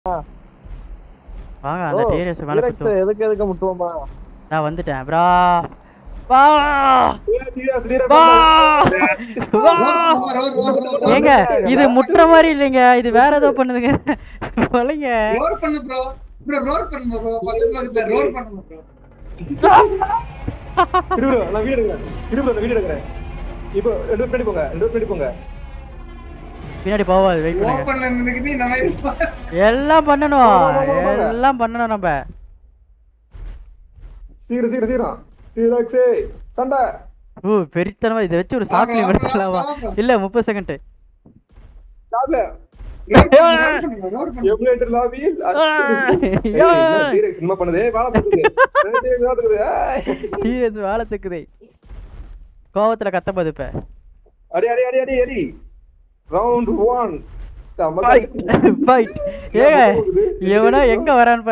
வாங்க அந்த டீரியஸ் மேல T-Rex குத்துவோம் எதுக்கு எதுக்கு முட்டுவோமா நான் வந்துட்டேன் ப்ரா வா Serious, serious. வா வா ரோர், ரோர், ரோர், ரோர். ஏங்க இது முட்டுற மாதிரி இல்லைங்க இது வேற ஏதோ பண்ணுதுங்க வளைங்க ரோர் பண்ணு ப்ரோ ப்ரோ ரோர் பண்ணு ப்ரோ பக்கத்துல பக்கத்துல ரோர் பண்ணு ப்ரோ இரு bro, நான் வீடியோ எடுக்கிறேன் இரு bro, நான் வீடியோ எடுக்கிறேன் இப்போ ரெண்டு பேர் பின்னாடி போங்க ரெண்டு பேர் பின்னாடி போங்க பின்னாடி போவாது வெயிட் பண்ணுங்க ஓபன்ல நின்னுக்கு நீ நான் இருப்பேன் எல்லாம் பண்ணணும் வா, வா, வா, வாங்க. எல்லாம் பண்ணணும் நம்ம சீக்கிரம் சீக்கிரம் சீக்கிரம் சீராக்ஸே சண்டை ஓ பெரித்தனமா இதை வச்சு ஒரு சாப்பிளி வா, வா, படுத்தலாமா வா, வா. இல்ல முப்பது செகண்ட் சாப்பிட ரோர் பண்ணு ரோர் பண்ணு எமுலேட்டர் லாபியில் ஐயோ. சீரக் சினிமா பண்ணுது வேலை பார்க்குது T-Rex வேலை பார்க்குது. ஏய். சீரியஸ் வாழ தக்குதே கோவத்துல கத்த போது இப்ப அடி அடி அடி அடி அடி ரவுண்ட் ஒன் ஃபைட் ஏங்க இவனா எங்க வரான்னு